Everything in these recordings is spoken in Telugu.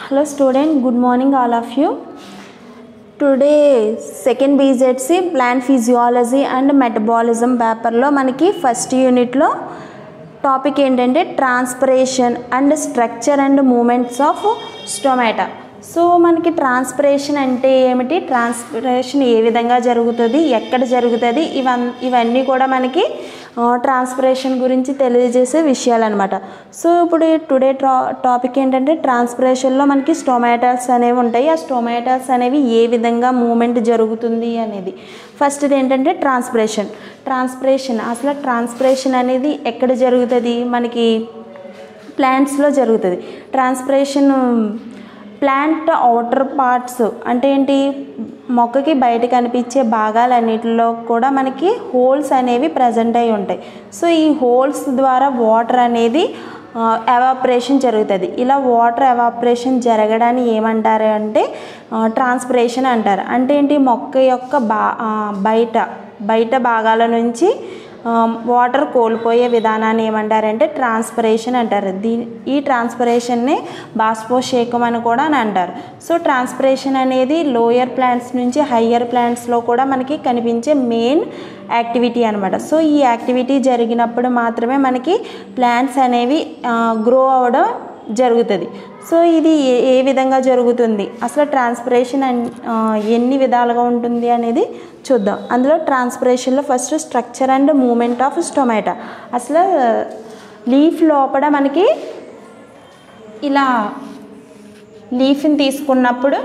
Hello student, good morning all of you. Today second BZC plant physiology and metabolism పేపర్లో మనకి ఫస్ట్ యూనిట్లో టాపిక్ ఏంటంటే transpiration and structure and movements of stomata so మనకి ట్రాన్స్పరేషన్ అంటే ఏమిటి ట్రాన్స్పరేషన్ ఏ విధంగా జరుగుతుంది ఎక్కడ జరుగుతుంది ఇవన్ ఇవన్నీ కూడా మనకి ట్రాన్స్పరేషన్ గురించి తెలియజేసే విషయాలు అనమాట సో ఇప్పుడు టుడే ట్రా టాపిక్ ఏంటంటే ట్రాన్స్పరేషన్లో మనకి స్టొమాటాస్ అనేవి ఉంటాయి ఆ స్టొమాటాస్ అనేవి ఏ విధంగా మూమెంట్ జరుగుతుంది అనేది ఫస్ట్ ఏంటంటే ట్రాన్స్పరేషన్ ట్రాన్స్పరేషన్ అసలు ట్రాన్స్పరేషన్ అనేది ఎక్కడ జరుగుతుంది మనకి ప్లాంట్స్లో జరుగుతుంది ట్రాన్స్పరేషన్ ప్లాంట్ అవుటర్ పార్ట్స్ అంటే ఏంటి మొక్కకి బయట కనిపించే భాగాలన్నిటిలో కూడా మనకి హోల్స్ అనేవి ప్రజెంట్ అయి ఉంటాయి సో ఈ హోల్స్ ద్వారా వాటర్ అనేది ఎవాపరేషన్ జరుగుతుంది ఇలా వాటర్ ఎవాపరేషన్ జరగడాన్ని ఏమంటారు అంటే ట్రాన్స్పిరేషన్ అంటారు అంటే ఏంటి మొక్క యొక్క బా బయట బయట భాగాల నుంచి వాటర్ కోల్పోయే విధానాన్ని ఏమంటారంటే ట్రాన్స్పరేషన్ అంటారు దీ ఈ ట్రాన్స్పరేషన్ని బాష్పోషేకం అని కూడా అని అంటారు సో ట్రాన్స్పరేషన్ అనేది లోయర్ ప్లాంట్స్ నుంచి హయ్యర్ ప్లాంట్స్లో కూడా మనకి కనిపించే మెయిన్ యాక్టివిటీ అనమాట సో ఈ యాక్టివిటీ జరిగినప్పుడు మాత్రమే మనకి ప్లాంట్స్ అనేవి గ్రో అవ్వడం జరుగుతుంది సో ఇది ఏ ఏ విధంగా జరుగుతుంది అసలు ట్రాన్స్పరేషన్ ఎన్ని విధాలుగా ఉంటుంది అనేది చూద్దాం అందులో ట్రాన్స్పరేషన్లో first structure and movement of stomata అసలు లీఫ్ లోపల మనకి ఇలా లీఫ్ని తీసుకున్నప్పుడు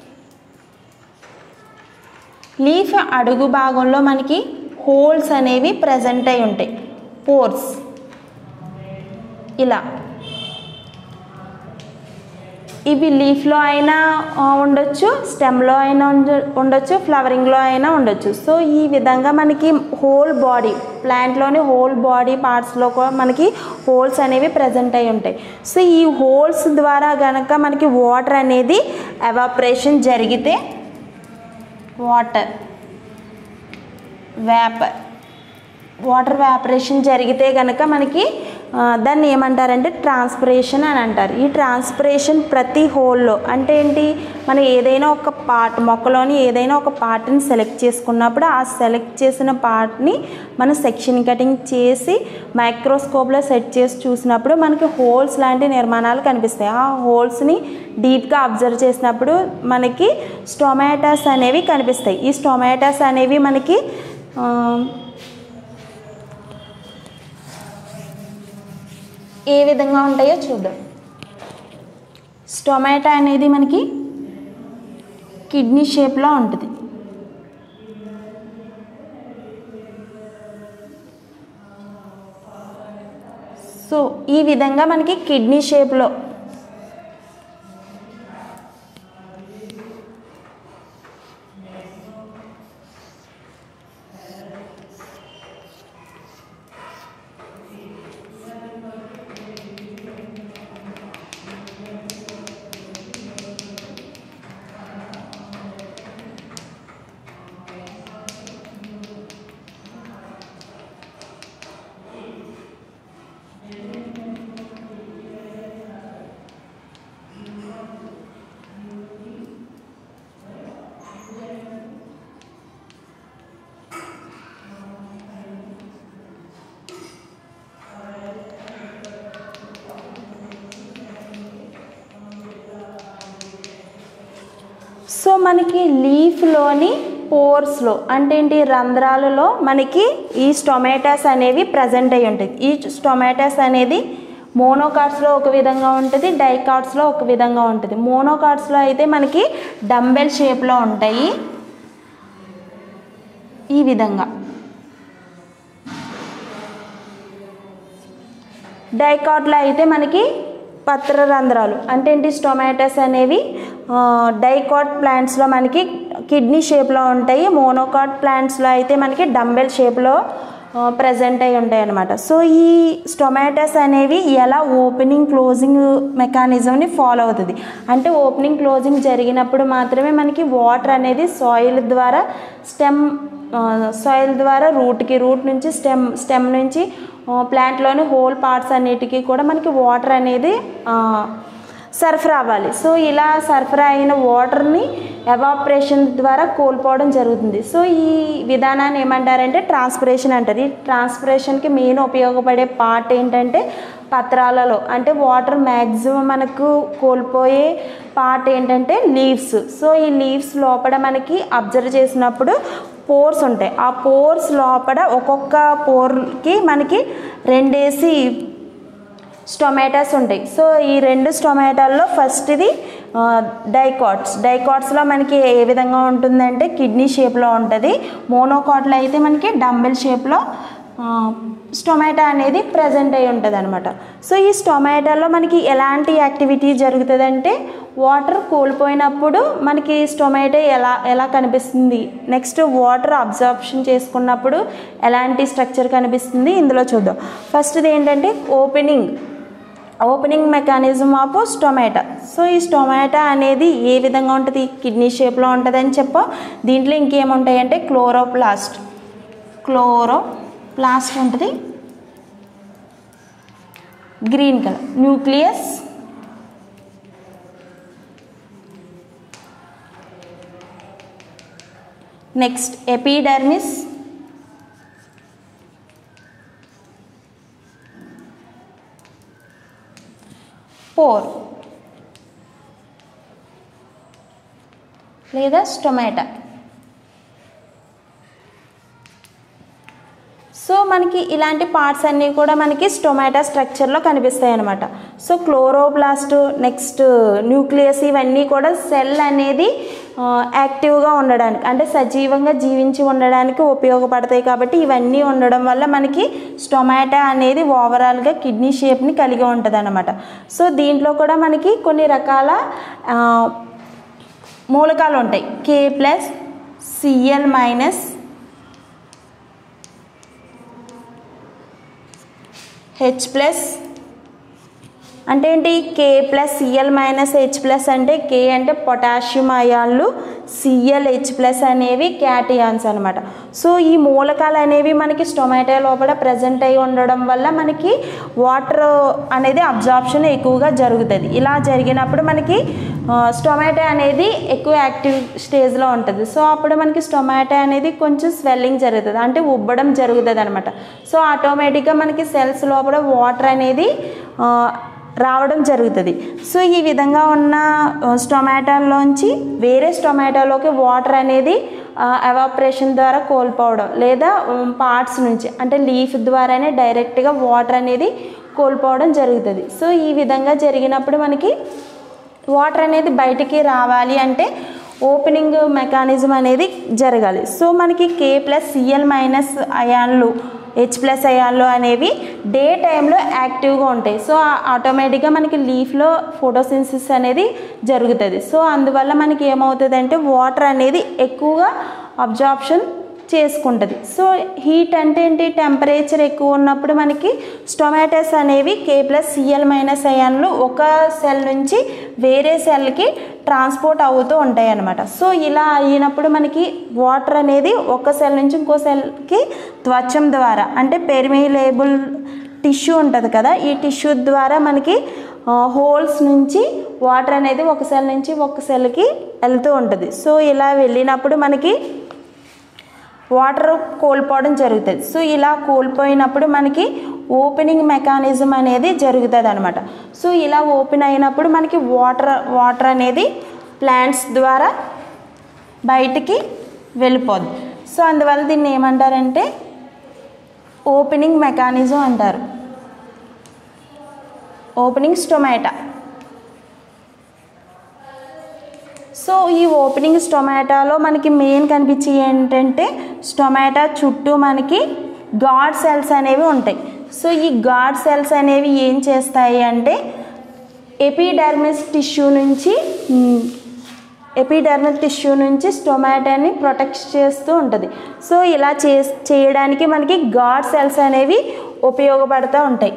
లీఫ్ అడుగు భాగంలో మనకి హోల్స్ అనేవి ప్రజెంట్ అయి ఉంటాయి పోర్స్ ఇలా ఇవి లీఫ్లో అయినా ఉండొచ్చు స్టెమ్లో అయినా ఉండొచ్చు ఫ్లవరింగ్లో అయినా ఉండొచ్చు సో ఈ విధంగా మనకి హోల్ బాడీ ప్లాంట్లోని హోల్ బాడీ పార్ట్స్లో కూడా మనకి హోల్స్ అనేవి ప్రజెంట్ అయి ఉంటాయి సో ఈ హోల్స్ ద్వారా కనుక మనకి వాటర్ అనేది ఎవాపరేషన్ జరిగితే వాటర్ వేపర్ వాటర్ వ్యాపరేషన్ జరిగితే కనుక మనకి దాన్ని ఏమంటారంటే ట్రాన్స్పిరేషన్ అని అంటారు ఈ ట్రాన్స్పిరేషన్ ప్రతి హోల్లో అంటే ఏంటి మనం ఏదైనా ఒక పార్ట్ మొక్కలోని ఏదైనా ఒక పార్ట్ని సెలెక్ట్ చేసుకున్నప్పుడు ఆ సెలెక్ట్ చేసిన పార్ట్ని మనం సెక్షన్ కటింగ్ చేసి మైక్రోస్కోప్లో సెట్ చేసి చూసినప్పుడు మనకి హోల్స్ లాంటి నిర్మాణాలు కనిపిస్తాయి ఆ హోల్స్ని డీప్గా అబ్జర్వ్ చేసినప్పుడు మనకి స్టొమాటాస్ అనేవి కనిపిస్తాయి ఈ స్టొమాటాస్ అనేవి మనకి ఏ విధంగా ఉంటాయో చూద్దాం స్టొమాటో అనేది మనకి కిడ్నీ షేప్లో ఉంటుంది సో ఈ విధంగా మనకి కిడ్నీ షేప్లో సో మనకి లీఫ్లోని పోర్స్లో అంటే ఏంటి రంధ్రాలలో మనకి ఈ స్టొమాటాస్ అనేవి ప్రజెంట్ అయి ఉంటాయి ఈ స్టొమాటాస్ అనేది మోనోకార్డ్స్లో ఒక విధంగా ఉంటుంది డైకార్డ్స్లో ఒక విధంగా ఉంటుంది మోనోకార్డ్స్లో అయితే మనకి డంబెల్ షేప్లో ఉంటాయి ఈ విధంగా డైకాట్లో అయితే మనకి పత్ర రంధ్రాలు అంటే ఏంటి స్టొమాటోస్ అనేవి డైకాట్ ప్లాంట్స్లో మనకి కిడ్నీ షేప్లో ఉంటాయి మోనోకాట్ ప్లాంట్స్లో అయితే మనకి డంబెల్ షేప్లో ప్రజెంట్ అయి ఉంటాయి అన్నమాట సో ఈ స్టొమాటోస్ అనేవి ఎలా ఓపెనింగ్ క్లోజింగ్ మెకానిజంని ఫాలో అవుతుంది అంటే ఓపెనింగ్ క్లోజింగ్ జరిగినప్పుడు మాత్రమే మనకి వాటర్ అనేది సాయిల్ ద్వారా స్టెమ్ సాయిల్ ద్వారా రూట్కి రూట్ నుంచి స్టెమ్ స్టెమ్ నుంచి ప్లాంట్లోని హోల్ పార్ట్స్ అన్నిటికీ కూడా మనకి వాటర్ అనేది సరఫరా అవ్వాలి సో ఇలా సరఫరా అయిన వాటర్ని ఎవాపరేషన్ ద్వారా కోల్పోవడం జరుగుతుంది సో ఈ విధానాన్ని ఏమంటారంటే ట్రాన్స్పిరేషన్ అంటారు ఈ ట్రాన్స్పిరేషన్కి మెయిన్ ఉపయోగపడే పార్ట్ ఏంటంటే పత్రాలలో అంటే వాటర్ మ్యాక్సిమం మనకు కోల్పోయే పార్ట్ ఏంటంటే లీవ్స్ సో ఈ లీవ్స్ లోపల మనకి అబ్జర్వ్ చేసినప్పుడు పోర్స్ ఉంటాయి ఆ పోర్స్ లోపల ఒక్కొక్క పోర్కి మనకి రెండేసి స్టొమాటోస్ ఉంటాయి సో ఈ రెండు స్టొమాటోల్లో ఫస్ట్ ఇది డైకాట్స్ డైకాట్స్లో మనకి ఏ విధంగా ఉంటుందంటే కిడ్నీ షేప్లో ఉంటుంది మోనోకాట్లో అయితే మనకి డంబెల్ షేప్లో స్టొమాటో అనేది ప్రజెంట్ అయి ఉంటుంది అనమాట సో ఈ స్టొమాటోలో మనకి ఎలాంటి యాక్టివిటీ జరుగుతుందంటే వాటర్ కోల్పోయినప్పుడు మనకి స్టొమాటో ఎలా ఎలా కనిపిస్తుంది నెక్స్ట్ వాటర్ అబ్జార్ప్షన్ చేసుకున్నప్పుడు ఎలాంటి స్ట్రక్చర్ కనిపిస్తుంది ఇందులో చూద్దాం ఫస్ట్ది ఏంటంటే opening opening mechanism of stomata so ఈ స్టొమాటో అనేది ఏ విధంగా ఉంటుంది కిడ్నీ షేప్లో ఉంటుందని చెప్పాం దీంట్లో ఇంకేముంటాయంటే క్లోరోప్లాస్ట్ క్లోరో ప్లాస్ట్ ఉంటుంది green colour nucleus next epidermis pore లేదా స్టొమాటో సో మనకి ఇలాంటి పార్ట్స్ అన్నీ కూడా మనకి స్టొమాటో స్ట్రక్చర్లో కనిపిస్తాయి అనమాట సో క్లోరోప్లాస్ట్ నెక్స్ట్ న్యూక్లియస్ ఇవన్నీ కూడా సెల్ అనేది ఆ, యాక్టివ్గా ఉండడానికి అంటే సజీవంగా జీవించి ఉండడానికి ఉపయోగపడతాయి కాబట్టి ఇవన్నీ ఉండడం వల్ల మనకి స్టొమాటో అనేది ఓవరాల్గా కిడ్నీ షేప్ని కలిగి ఉంటుంది అనమాట సో దీంట్లో కూడా మనకి కొన్ని రకాల ఆ, మూలకాలు ఉంటాయి K plus CL minus H plus అంటే ఏంటి K plus CL minus H plus అంటే కే అంటే పొటాషియం అయాన్లు సిఎల్ హెచ్ ప్లస్ అనేవి క్యాటియాన్స్ అనమాట సో ఈ మూలకాలు అనేవి మనకి స్టొమాటో లోపల ప్రజెంట్ అయి ఉండడం వల్ల మనకి వాటర్ అనేది అబ్జార్ప్షన్ ఎక్కువగా జరుగుతుంది ఇలా జరిగినప్పుడు మనకి స్టొమాటో అనేది ఎక్కువ యాక్టివ్ స్టేజ్లో ఉంటుంది సో అప్పుడు మనకి స్టొమాటో అనేది కొంచెం స్వెల్లింగ్ జరుగుతుంది అంటే ఉబ్బడం జరుగుతుంది అనమాట సో ఆటోమేటిక్గా మనకి సెల్స్ లోపల వాటర్ అనేది ఆ, రావడం జరుగుతుంది సో ఈ విధంగా ఉన్న స్టొమాటోలోంచి వేరే స్టొమాటోలోకి వాటర్ అనేది ఎవాపరేషన్ ద్వారా కోల్పోవడం లేదా పార్ట్స్ నుంచి అంటే లీఫ్ ద్వారానే డైరెక్ట్గా వాటర్ అనేది కోల్పోవడం జరుగుతుంది సో ఈ విధంగా జరిగినప్పుడు మనకి వాటర్ అనేది బయటికి రావాలి అంటే ఓపెనింగ్ మెకానిజం అనేది జరగాలి సో మనకి కే ప్లస్ సిఎల్ మైనస్ అయాన్లు హెచ్ ప్లస్ అయాన్లు అనేవి డే టైంలో యాక్టివ్గా ఉంటాయి సో ఆటోమేటిక్గా మనకి లీఫ్లో ఫోటోసిన్సిస్ అనేది జరుగుతుంది సో అందువల్ల మనకి ఏమవుతుంది అంటే వాటర్ అనేది ఎక్కువగా అబ్జార్ప్షన్ చేసుకుంటుంది సో హీట్ అంటే ఏంటి టెంపరేచర్ ఎక్కువ ఉన్నప్పుడు మనకి స్టొమాటోస్ అనేవి కే ప్లస్ సిఎల్ మైనస్ అయాన్లు ఒక సెల్ నుంచి వేరే సెల్కి ట్రాన్స్పోర్ట్ అవుతూ ఉంటాయి అన్నమాట సో ఇలా అయినప్పుడు మనకి వాటర్ అనేది ఒక సెల్ నుంచి ఇంకో సెల్కి త్వచం ద్వారా అంటే పెర్మిలేబుల్ టిష్యూ ఉంటుంది కదా ఈ టిష్యూ ద్వారా మనకి హోల్స్ నుంచి వాటర్ అనేది ఒక సెల్ నుంచి ఒక సెల్కి వెళ్తూ ఉంటుంది సో ఇలా వెళ్ళినప్పుడు మనకి వాటర్ కోల్పోవడం జరుగుతుంది సో ఇలా కోల్పోయినప్పుడు మనకి ఓపెనింగ్ మెకానిజం అనేది జరుగుతుంది అనమాట సో ఇలా ఓపెన్ అయినప్పుడు మనకి వాటర్ వాటర్ అనేది ప్లాంట్స్ ద్వారా బయటికి వెళ్ళిపోద్ది సో అందువల్ల దీన్ని ఏమంటారంటే ఓపెనింగ్ మెకానిజం అంటారు ఓపెనింగ్ స్టొమాటా సో ఈ ఓపెనింగ్ స్టొమాటోలో మనకి మెయిన్ కనిపించే ఏంటంటే స్టొమాటో చుట్టూ మనకి గాడ్ సెల్స్ అనేవి ఉంటాయి సో ఈ గాడ్ సెల్స్ అనేవి ఏం చేస్తాయి అంటే ఎపిడర్మిస్ టిష్యూ నుంచి ఎపిడర్మిక్ టిష్యూ నుంచి స్టొమాటోని ప్రొటెక్ట్ చేస్తూ ఉంటుంది సో ఇలా చే చేయడానికి మనకి గాడ్ సెల్స్ అనేవి ఉపయోగపడుతూ ఉంటాయి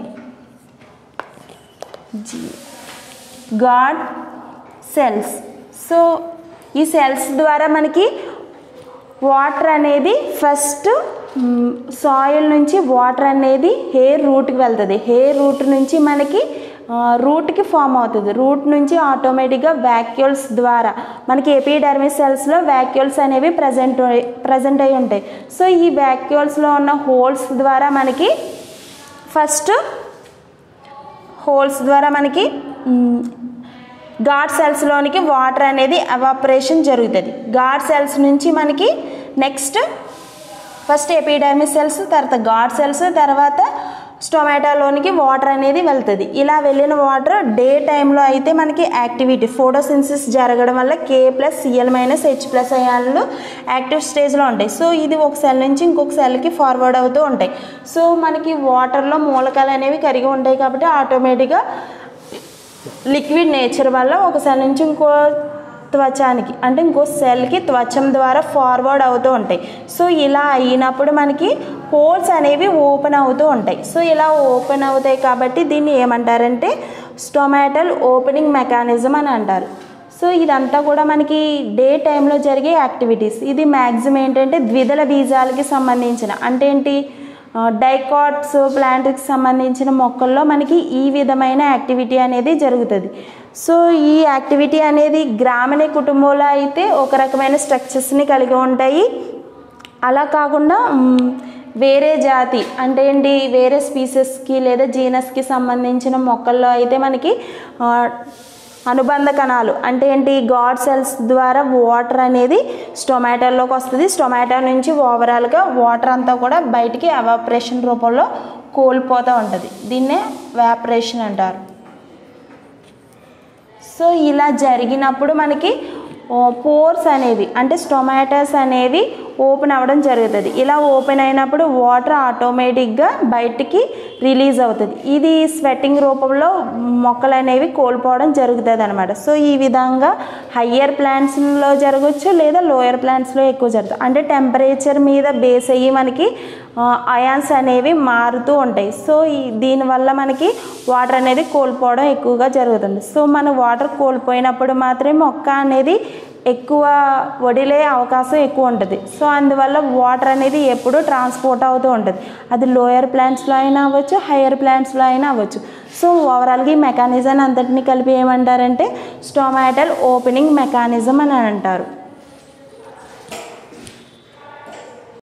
గాడ్ సెల్స్ సో ఈ సెల్స్ ద్వారా మనకి వాటర్ అనేది ఫస్ట్ సాయిల్ నుంచి వాటర్ అనేది హెయిర్ రూట్కి వెళ్తుంది హెయిర్ రూట్ నుంచి మనకి రూట్కి ఫామ్ అవుతుంది రూట్ నుంచి ఆటోమేటిక్గా వ్యాక్యూల్స్ ద్వారా మనకి ఎపిడర్మిస్ సెల్స్లో వ్యాక్యూల్స్ అనేవి ప్రజెంట్ ప్రజెంట్ అయి ఉంటాయి సో ఈ వ్యాక్యూల్స్లో ఉన్న హోల్స్ ద్వారా మనకి ఫస్ట్ హోల్స్ ద్వారా మనకి గాడ్ సెల్స్లోనికి వాటర్ అనేది ఎవాపరేషన్ జరుగుతుంది గాడ్ సెల్స్ నుంచి మనకి నెక్స్ట్ ఫస్ట్ ఎపిడర్మిస్ సెల్స్ తర్వాత గాడ్ సెల్స్ తర్వాత స్టొమాటోలోనికి వాటర్ అనేది వెళ్తుంది ఇలా వెళ్ళిన వాటర్ డే టైంలో అయితే మనకి యాక్టివిటీ ఫోటోసిన్సిస్ జరగడం వల్ల K plus CL minus H plus అయాన్లు యాక్టివ్ స్టేజ్లో ఉంటాయి సో ఇది ఒక సెల్ నుంచి ఇంకొక సెల్కి ఫార్వర్డ్ అవుతూ ఉంటాయి సో మనకి వాటర్లో మూలకాలు అనేవి కరిగి ఉంటాయి కాబట్టి ఆటోమేటిక్గా లిక్విడ్ నేచర్ వల్ల ఒక సెల్ నుంచి ఇంకో త్వచానికి అంటే ఇంకో సెల్కి త్వచం ద్వారా ఫార్వర్డ్ అవుతూ ఉంటాయి సో ఇలా అయినప్పుడు మనకి హోల్స్ అనేవి ఓపెన్ అవుతూ ఉంటాయి సో ఇలా ఓపెన్ అవుతాయి కాబట్టి దీన్ని ఏమంటారంటే స్టొమాటల్ ఓపెనింగ్ మెకానిజం అని అంటారు సో ఇదంతా కూడా మనకి డే టైంలో జరిగే యాక్టివిటీస్ ఇది మ్యాక్సిమం ఏంటంటే ద్విదళ బీజాలకి సంబంధించిన అంటే ఏంటి డైకాట్స్ ప్లాంట్కి సంబంధించిన మొక్కల్లో మనకి ఈ విధమైన యాక్టివిటీ అనేది జరుగుతుంది సో ఈ యాక్టివిటీ అనేది గ్రామీణ కుటుంబంలో అయితే ఒక రకమైన స్ట్రక్చర్స్ని కలిగి ఉంటాయి అలా కాకుండా మ్, వేరే జాతి అంటే ఏంటి వేరే స్పీసెస్కి లేదా జీనస్కి సంబంధించిన మొక్కల్లో అయితే మనకి ఆ, అనుబంధ కణాలు అంటే ఏంటి గాడ్ సెల్స్ ద్వారా వాటర్ అనేది స్టొమాటోలోకి వస్తుంది స్టొమాటో నుంచి ఓవరాల్గా వాటర్ అంతా కూడా బయటికి ఎవాపరేషన్ రూపంలో కోల్పోతూ ఉంటుంది దీన్నే వ్యాపరేషన్ అంటారు సో ఇలా జరిగినప్పుడు మనకి పోర్స్ అనేవి అంటే స్టొమాటోస్ అనేవి ఓపెన్ అవ్వడం జరుగుతుంది ఇలా ఓపెన్ అయినప్పుడు వాటర్ ఆటోమేటిక్గా బయటికి రిలీజ్ అవుతుంది ఇది స్వెట్టింగ్ రూపంలో మొక్కలు అనేవి కోల్పోవడం జరుగుతుంది అనమాట సో ఈ విధంగా హయ్యర్ ప్లాంట్స్లో జరగచ్చు లేదా లోయర్ ప్లాంట్స్లో ఎక్కువ జరుగుతుంది అంటే టెంపరేచర్ మీద బేస్ అయ్యి మనకి అయాన్స్ అనేవి మారుతూ ఉంటాయి సో ఈ దీనివల్ల మనకి వాటర్ అనేది కోల్పోవడం ఎక్కువగా జరుగుతుంది సో మన వాటర్ కోల్పోయినప్పుడు మాత్రమే మొక్క అనేది ఎక్కువ వడిలే అవకాశం ఎక్కువ ఉంటుంది సో అందువల్ల వాటర్ అనేది ఎప్పుడూ ట్రాన్స్పోర్ట్ అవుతూ ఉంటుంది అది లోయర్ ప్లాంట్స్లో అయినా అవ్వచ్చు హయ్యర్ ప్లాంట్స్లో అయినా అవ్వచ్చు సో ఓవరాల్గా ఈ మెకానిజం అంతటిని కలిపి ఏమంటారంటే స్టోమాటల్ ఓపెనింగ్ మెకానిజం అని అంటారు